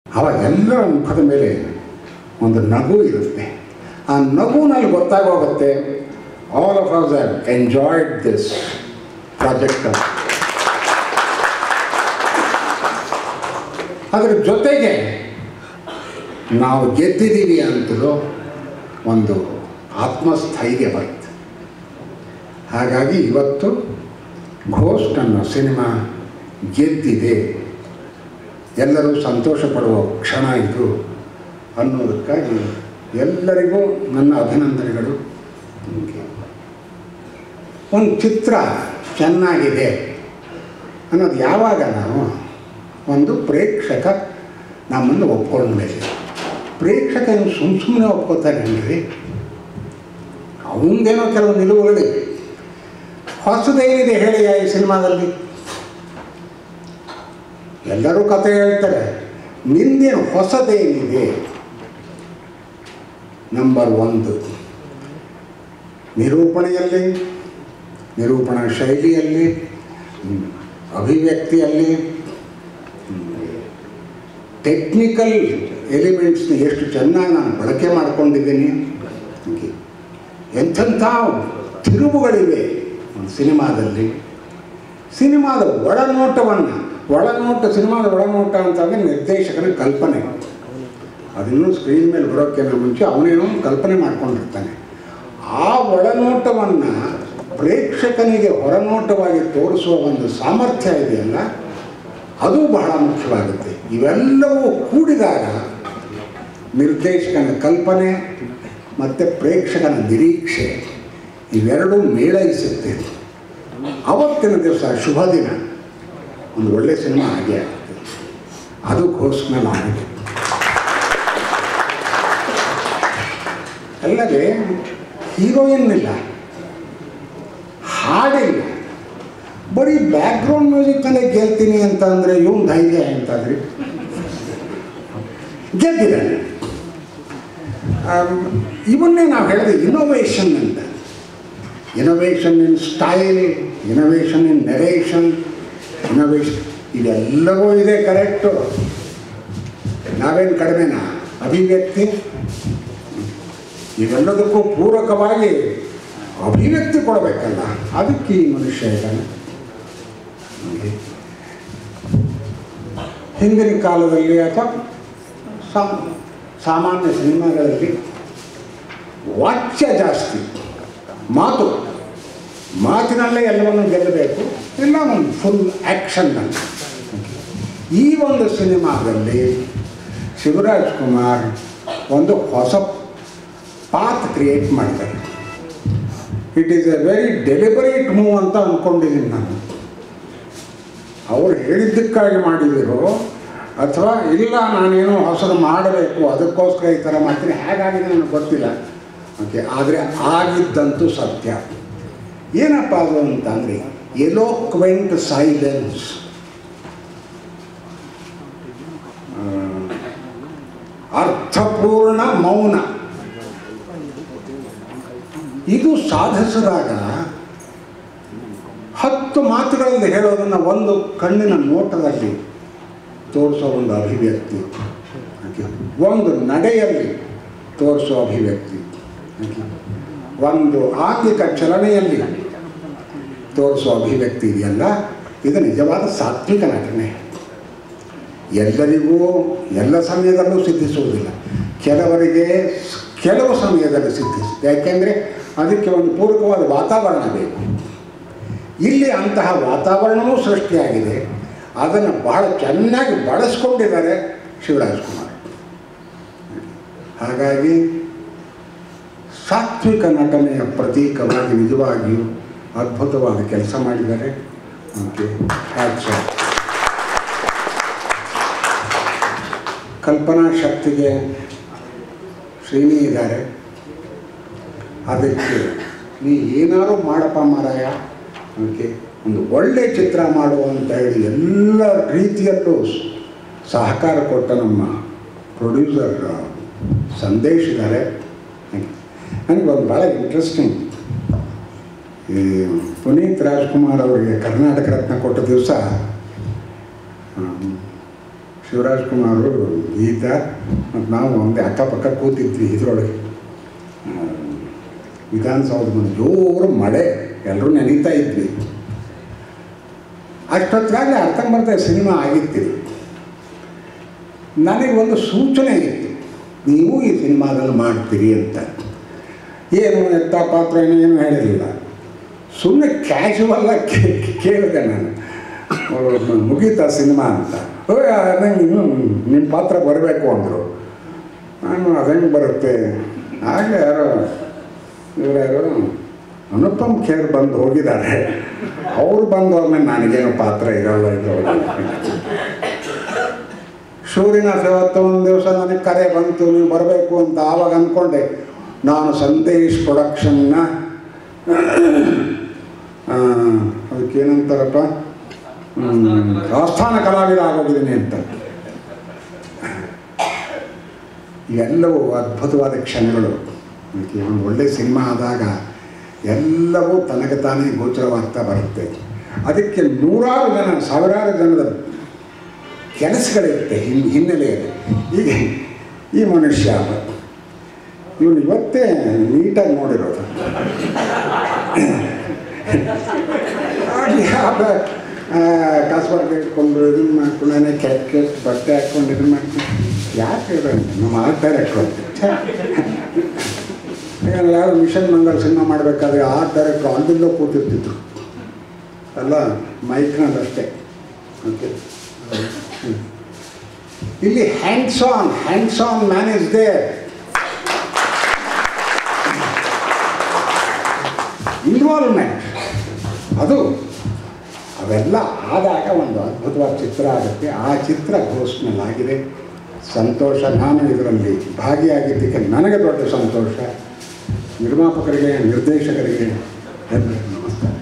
ಆವಾಗ ಎಲ್ಲರ ಮುಖದ ಮೇಲೆ ಒಂದು ನಗು ಇರುತ್ತೆ ಆ ನಗುನಲ್ಲಿ ಗೊತ್ತಾಗೋಗುತ್ತೆ all of us have enjoyed this project ಅದರ ಜೊತೆಗೆ ನಾವು ಗೆದ್ದಿದ್ದೀವಿ ಅಂತಲೂ ಒಂದು ಆತ್ಮಸ್ಥೈರ್ಯ ಬರುತ್ತೆ ಹಾಗಾಗಿ ಇವತ್ತು ಘೋಸ್ಟ್ ಅನ್ನೋ ಸಿನಿಮಾ ಗೆದ್ದಿದೆ ಎಲ್ಲರೂ ಸಂತೋಷ ಪಡುವ ಕ್ಷಣ ಇದು ಅನ್ನೋದಕ್ಕಾಗಿ ಎಲ್ಲರಿಗೂ ನನ್ನ ಅಭಿನಂದನೆಗಳು ಒಂದು ಚಿತ್ರ ಚೆನ್ನಾಗಿದೆ ಅನ್ನೋದು ಯಾವಾಗ ನಾವು ಒಂದು ಪ್ರೇಕ್ಷಕ ನಮ್ಮನ್ನು ಒಪ್ಕೊಂಡ್ಮೇಲೆ ಪ್ರೇಕ್ಷಕ ಸುಮ್ಮ ಸುಮ್ಮನೆ ಒಪ್ಕೋತಾರೇನ್ರಿ ಅವಂದೇನೋ ಕೆಲವು ನಿಲುವುಗಳಿವೆ ಹೊಸದೇನಿದೆ ಹೇಳಿ ಈ ಸಿನಿಮಾದಲ್ಲಿ ಎಲ್ಲರೂ ಕತೆ ಹೇಳ್ತಾರೆ ನಿಂದೇನು ಹೊಸದೇನಿದೆ ನಂಬರ್ ಒಂದು ನಿರೂಪಣೆಯಲ್ಲಿ ನಿರೂಪಣಾ ಶೈಲಿಯಲ್ಲಿ ಹ್ಮ್, ಅಭಿವ್ಯಕ್ತಿಯಲ್ಲಿ ಟೆಕ್ನಿಕಲ್ ಎಲಿಮೆಂಟ್ಸ್ನ ಎಷ್ಟು ಚೆನ್ನಾಗಿ ನಾನು ಬಳಕೆ ಮಾಡಿಕೊಂಡಿದ್ದೀನಿ ಹೀಗೆ. ಎಂಥೆಂಥ ತಿರುವುಗಳಿವೆ ಒಂದು ಸಿನಿಮಾದಲ್ಲಿ ಸಿನಿಮಾದ ಒಳನೋಟವನ್ನು ಒಳನೋಟ ಸಿನಿಮಾದ ಒಳನೋಟ ಅಂತಂದರೆ ನಿರ್ದೇಶಕನ ಕಲ್ಪನೆ ಅದಿನ್ನೂ ಸ್ಕ್ರೀನ್ ಮೇಲೆ ಬರೋಕ್ಕಿಂತ ಮುಂಚೆ ಅವನೇನೋ ಒಂದು ಕಲ್ಪನೆ ಮಾಡ್ಕೊಂಡಿರ್ತಾನೆ ಆ ಒಳನೋಟವನ್ನು ಪ್ರೇಕ್ಷಕನಿಗೆ ಹೊರನೋಟವಾಗಿ ತೋರಿಸುವ ಒಂದು ಸಾಮರ್ಥ್ಯ ಇದೆಯಲ್ಲ ಅದು ಬಹಳ ಮುಖ್ಯವಾಗುತ್ತೆ ಇವೆಲ್ಲವೂ ಕೂಡಿದಾಗ ನಿರ್ದೇಶಕನ ಕಲ್ಪನೆ ಮತ್ತು ಪ್ರೇಕ್ಷಕನ ನಿರೀಕ್ಷೆ ಇವೆರಡೂ ಮೇಳೈಸುತ್ತೆ ಅವತ್ತಿನ ದಿವಸ ಶುಭ ದಿನ ಒಂದು ಒಳ್ಳೆ ಸಿನಿಮಾ ಆಗೇ ಆಗುತ್ತೆ ಅದು ಘೋಷಣೆ ಆಗಿದೆ ಅಲ್ಲದೆ ಹೀರೋಯಿನ್ ಇಲ್ಲ ಹಾಡಿಲ್ಲ ಬರೀ ಬ್ಯಾಕ್ಗ್ರೌಂಡ್ ಮ್ಯೂಸಿಕ್ನಲ್ಲೇ ಗೆಲ್ತೀನಿ ಅಂತ ಅಂದರೆ ಇವನ್ ಧೈರ್ಯ ಅಂತಂದ್ರಿ ಗೆದ್ದಿದ್ದಾನೆ ಆಮ್, ಇವನ್ನೇ ನಾವು ಹೇಳಿದೆ ಇನೋವೇಷನ್ ಅಂತ innovation in style innovation in narration innovation ಇದೆಲ್ಲವೂ ಇದೆ ಕರೆಕ್ಟು ನಾವೇನು ಕಡಿಮೆನಾ ಅಭಿವ್ಯಕ್ತಿ ಇವೆಲ್ಲದಕ್ಕೂ ಪೂರಕವಾಗಿ ಅಭಿವ್ಯಕ್ತಿ ಕೊಡಬೇಕಲ್ಲ ಅದಕ್ಕೆ ಈ ಮನುಷ್ಯ ಇದ್ದಾನೆ ನೋಡಿ. ಹಿಂದಿನ ಕಾಲದಲ್ಲಿ ಅಥವಾ ಸಾ- ಸಾಮಾನ್ಯ ಸಿನಿಮಾಗಳಲ್ಲಿ ವಾಚ್ಯ ಜಾಸ್ತಿ ಮಾತು ಮಾತಿನಲ್ಲೇ ಎಲ್ಲವನ್ನು ಗೆಲ್ಲಬೇಕು ಇಲ್ಲ ಒಂದು ಫುಲ್ ಆ್ಯಕ್ಷನ್ನಲ್ಲಿ ಈ ಒಂದು ಸಿನಿಮಾದಲ್ಲಿ ಶಿವರಾಜ್ ಕುಮಾರ್ ಒಂದು ಹೊಸ ಪಾತ್ ಕ್ರಿಯೇಟ್ ಮಾಡಿದ್ದಾರೆ it is a very deliberate move ಅಂತ ಅಂದ್ಕೊಂಡಿದ್ದೀನಿ ನಾನು ಅವ್ರು ಹೇಳಿದ್ದಕ್ಕಾಗಿ ಮಾಡಿದಿರೋ ಅಥವಾ ಇಲ್ಲ ನಾನೇನೋ ಹೊಸದು ಮಾಡಬೇಕು ಅದಕ್ಕೋಸ್ಕರ ಈ ಥರ ಮಾಡ್ತೀನಿ ಹೇಗಾಗಿದೆ ನನಗೆ ಗೊತ್ತಿಲ್ಲ ಓಕೆ ಆದರೆ ಆಗಿದ್ದಂತೂ ಸತ್ಯ ಏನಪ್ಪ ಅದು ಅಂತಂದರೆ ಎಲೋಕ್ವೆಂಟ್ ಸೈಲೆನ್ಸ್ ಅರ್ಥಪೂರ್ಣ ಮೌನ ಇದು ಸಾಧಿಸಿದಾಗ ಹತ್ತು ಮಾತುಗಳಲ್ಲಿ ಹೇಳೋದನ್ನು ಒಂದು ಕಣ್ಣಿನ ನೋಟದಲ್ಲಿ ತೋರಿಸೋ ಒಂದು ಅಭಿವ್ಯಕ್ತಿ ಓಕೆ. ಒಂದು ನಡೆಯಲ್ಲಿ ತೋರಿಸೋ ಅಭಿವ್ಯಕ್ತಿ ಓಕೆ. ಒಂದು ಆಂಗಿಕ ಚಲನೆಯಲ್ಲಿ ತೋರಿಸೋ ಅಭಿವ್ಯಕ್ತಿ ಇದೆಯಲ್ಲ ಇದು ನಿಜವಾದ ಸಾತ್ವಿಕ ನಟನೆ ಎಲ್ಲರಿಗೂ ಎಲ್ಲ ಸಮಯದಲ್ಲೂ ಸಿದ್ಧಿಸುವುದಿಲ್ಲ ಕೆಲವರಿಗೆ ಸ್- ಕೆಲವು ಸಮಯದಲ್ಲಿ ಸಿದ್ಧಿಸುತ್ತೆ ಯಾಕೆಂದರೆ ಅದಕ್ಕೆ ಒಂದು ಪೂರಕವಾದ ವಾತಾವರಣ ಬೇಕು ಇಲ್ಲಿ ಅಂತಹ ವಾತಾವರಣವೂ ಸೃಷ್ಟಿಯಾಗಿದೆ ಅದನ್ನು ಬಹಳ ಚೆನ್ನಾಗಿ ಬಳಸ್ಕೊಂಡಿದ್ದಾರೆ ಶಿವರಾಜ್ ಕುಮಾರ್ ಹಾಗಾಗಿ ಸಾತ್ವಿಕ ನಟನೆಯ ಪ್ರತೀಕವಾಗಿ ನಿಜವಾಗಿಯೂ ಅದ್ಭುತವಾದ ಕೆಲಸ ಮಾಡಿದ್ದಾರೆ ಓಕೆ ಹ್ಯಾಟ್ಸ್ ಆಫ್. ಕಲ್ಪನಾ ಶಕ್ತಿಗೆ ಶ್ರೀನಿ ಇದ್ದಾರೆ ಅದಕ್ಕೆ ನೀ ಏನಾದ್ರು ಮಾಡಪ್ಪ ಮಾರಾಯ ಓಕೆ ಒಂದು ಒಳ್ಳೆ ಚಿತ್ರ ಮಾಡು ಅಂತ ಹೇಳಿ ಎಲ್ಲ ರೀತಿಯಲ್ಲೂ ಸ್- ಸಹಕಾರ ಕೊಟ್ಟ ನಮ್ಮ ಪ್ರೊಡ್ಯೂಸರ್ ಸಂದೇಶ್ ಇದ್ದಾರೆ ನನಗೆ ಒಂದು ಭಾಳ ಇಂಟ್ರೆಸ್ಟಿಂಗ್ ಈ ಪುನೀತ್ ರಾಜ್ಕುಮಾರ್ ಅವರಿಗೆ ಕರ್ನಾಟಕ ರತ್ನ ಕೊಟ್ಟ ದಿವಸ ಶಿವರಾಜ್ ಕುಮಾರು ಗೀತ ಮತ್ತು ನಾವು ಒಂದೇ ಅಕ್ಕಪಕ್ಕ ಕೂತಿದ್ವಿ ಇದರೊಳಗೆ ಆ, ವಿಧಾನಸೌಧ ಮುಂದೆ ಜೋರು ಮಳೆ ಎಲ್ಲರೂ ನೆನೀತಾ ಇದ್ವಿ ಅಷ್ಟೊತ್ತಿಗಾಗಲೇ ಅರ್ಥಂಬರ್ಧ ಸಿನಿಮಾ ಆಗಿತ್ತಿದೆ ನನಗೆ ಒಂದು ಸೂಚನೆ ಇತ್ತು ನೀವು ಈ ಸಿನಿಮಾದಲ್ಲಿ ಮಾಡ್ತೀರಿ ಅಂತ ಏನು ಎತ್ತ ಪಾತ್ರ ಏನು ಏನು ಹೇಳಿರಲಿಲ್ಲ ಸುಮ್ಮನೆ ಕ್ಯಾಶುವಲ್ಲಾಗಿ ಕೇಳಿದೆ ನಾನು ಅವ್ರು ಮುಗೀತಾ ಸಿನಿಮಾ ಅಂತ ಓ ನಂಗೆ ಇನ್ನೂ ನಿಮ್ಮ ಪಾತ್ರ ಬರಬೇಕು ಅಂದರು ನಾನು ಅದಂಗೆ ಬರುತ್ತೆ ಆಗ ಯಾರೋ ಇವರ್ಯಾರು ಅನುಪಮ್ ಖೇರ್ ಬಂದು ಹೋಗಿದ್ದಾರೆ ಅವ್ರು ಬಂದು ಹೋದ್ಮೇಲೆ ನನಗೇನು ಪಾತ್ರ ಇರಲ್ಲ ಇದ್ರೊಳಗೆ ಸೂರ್ಯನಾಥ್ ಇವತ್ತು ಒಂದು ದಿವಸ ನನಗೆ ಕರೆ ಬಂತು ನೀವು ಬರಬೇಕು ಅಂತ ಆವಾಗ ಅಂದ್ಕೊಂಡೆ ನಾನು ಸಂದೇಶ್ ಪ್ರೊಡಕ್ಷನ್ನ ಆ, ಅದಕ್ಕೇನಂತಾರಪ್ಪ ಹ್ಮ್, ಆಸ್ಥಾನ ಕಲಾವಿದ ಆಗೋಗಿದ್ದೀನಿ ಅಂತ ಎಲ್ಲವೂ ಅದ್ಭುತವಾದ ಕ್ಷಣಗಳು ಅದಕ್ಕೆ ಒಂದು ಒಳ್ಳೆ ಸಿನಿಮಾ ಆದಾಗ ಎಲ್ಲವೂ ತನಗೆ ತಾನೇ ಗೋಚರವಾಗ್ತಾ ಬರುತ್ತೆ ಅದಕ್ಕೆ ನೂರಾರು ಜನ ಸಾವಿರಾರು ಜನದ ಕೆಲಸಗಳಿರುತ್ತೆ ಹಿನ್ ಹಿನ್ನೆಲೆಯಲ್ಲಿ ಈಗ ಈ ಮನುಷ್ಯ ಇವನು ಇವತ್ತೇ ನೀಟಾಗಿ ನೋಡಿರೋದು ಕಾಸ್ಬರ್ಗೆ ಇಟ್ಕೊಂಡು ಇದನ್ನು ಮಾಡ್ಕೊಂಡು ಕೆಟ್ಟ ಕೆಟ್ಟ ಬಟ್ಟೆ ಹಾಕ್ಕೊಂಡು ಇದನ್ನು ಮಾಡ್ಕೊಂಡು ಯಾಕೆ ಇರೋದು ನಮ್ಮ ಆಡ್ತಾರೆ ಹಾಕೊಂಡು ಯಾರು ಮಿಷನ್ ಮಂಗಲ್ ಸಿನಿಮಾ ಮಾಡಬೇಕಾದ್ರೆ ಆ ಡೈರೆಕ್ಟ್ರು ಅಲ್ಲಿಂದ ಕೂತಿರ್ತಿದ್ರು ಅಲ್ಲ ಮೈಕ್ನಲ್ಲಿ ಅಷ್ಟೇ ಓಕೆ ಇಲ್ಲಿ hands on hands on man is there involvement ಅದು ಅವೆಲ್ಲ ಆದಾಗ ಒಂದು ಅದ್ಭುತವಾದ ಚಿತ್ರ ಆಗುತ್ತೆ ಆ ಚಿತ್ರ ಘೋಷಣೆಲಾಗಿದೆ ಸಂತೋಷ ನಾನು ಇದರಲ್ಲಿ ಭಾಗಿಯಾಗಿದ್ದಕ್ಕೆ ನನಗೆ ದೊಡ್ಡ ಸಂತೋಷ ನಿರ್ಮಾಪಕರಿಗೆ ನಿರ್ದೇಶಕರಿಗೆ ಎಲ್ಲರಿಗೂ ನಮಸ್ಕಾರ